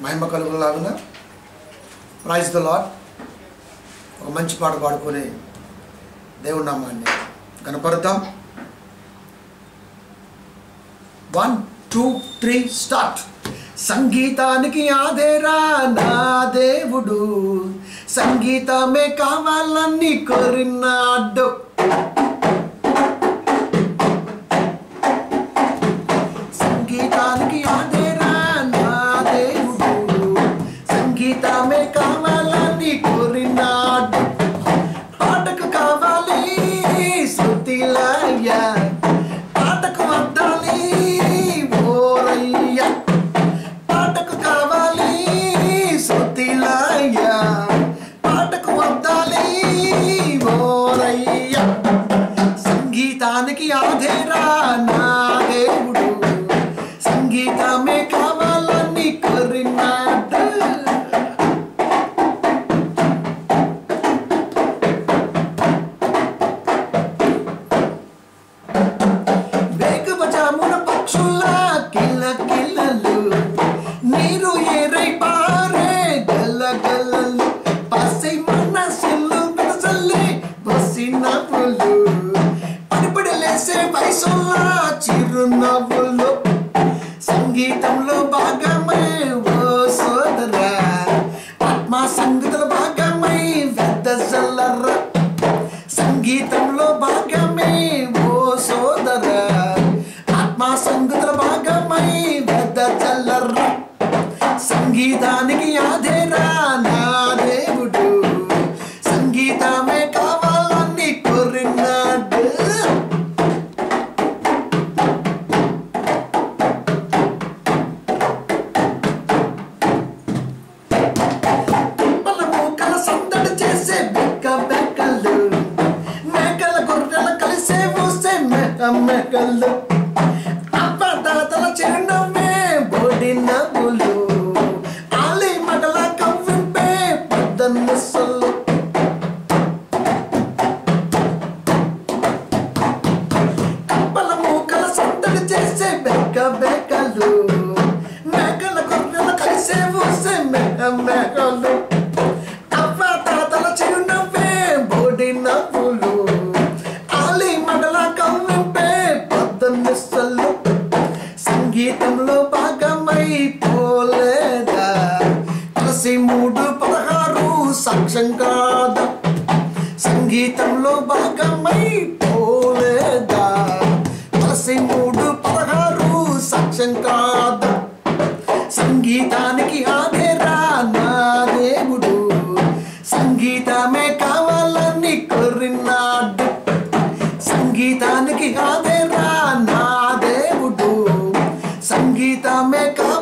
మహిమ కలుగులాగున praise the lord ఒక మంచి పాట పాడుకొని దేవుడి నామాన్ని కనపడతాం వన్ టూ త్రీ స్టార్ట్ సంగీతానికి ఆదేరా నా దేవుడు సంగీతమే కావాలని కోరినాడు సంగీతానికి ఆదేరా నా దేవుడు సంగీతమే కావాలని కోరినాడు పాటకు కావాలి శృతిలయ్య పాటకు అద్దాలి ఓరయ్య పాటకు కావాలి శృతిలయ్య పాటకు అద్దాలి ఓరయ్య సంగీతానికి ఆధేరా నా దేవుడు సంగీతమే కావాలని కోరినాడు వేగవజామున పక్షుల కిల్ల కిల్లలు నీరు ఏరై పారే గల్ల గల్లలు పసై మనసులు పెదసల్లి బసి నవ్వులు పడిపడి లేసే వయసుల చిరునవ్వులు సంగీతంలో భాగమై ఓ సోదరా ఆత్మ సంగతుల భాగమై పెద్ద జల్లరా సంగీతంలో భాగమే ఓ సోదర ఆత్మ సంగతుల భాగమై పెద్ద చల్లర్ర సంగీతానికి ఆధేరా నా దేవుడు సంగీతమే కావాలని కోరినాడు కుప్పల మూకల సందడి చేసే బెక్క బెక్కలు మేకల గొర్రెల కలిసే మూసే మెక మెకలు అబ్బదాతల చిరునవ్వే బోడి నవ్వులు ఆలి మగల కవ్వింపే పొద్దన్ను సొల్లు కప్పల మూకల సందడి చేసే బెక్క బెక్కలు మేకల గొర్రెల కలిసే మూసే మెక మెకలు అవ్వ తాతల చిరునవ్వే బోడి నవ్వులు ఆలి మడల కవ్వింపే పొద్దున్నెస్సలు సంగీతంలో భాగమై పోలేదా తులసి మూడు పదహారు సాక్ష్యం కాదా సంగీతంలో భాగమై పోలేదా తులసి మూడు పదహారు సాక్ష్యం కాదా సంగీతానికి ఆదేరా నా దేవుడు సంగీతమే కావాలని కోరినాడు సంగీతానికి ఆదేరా నా దేవుడు సంగీతమే కావాలని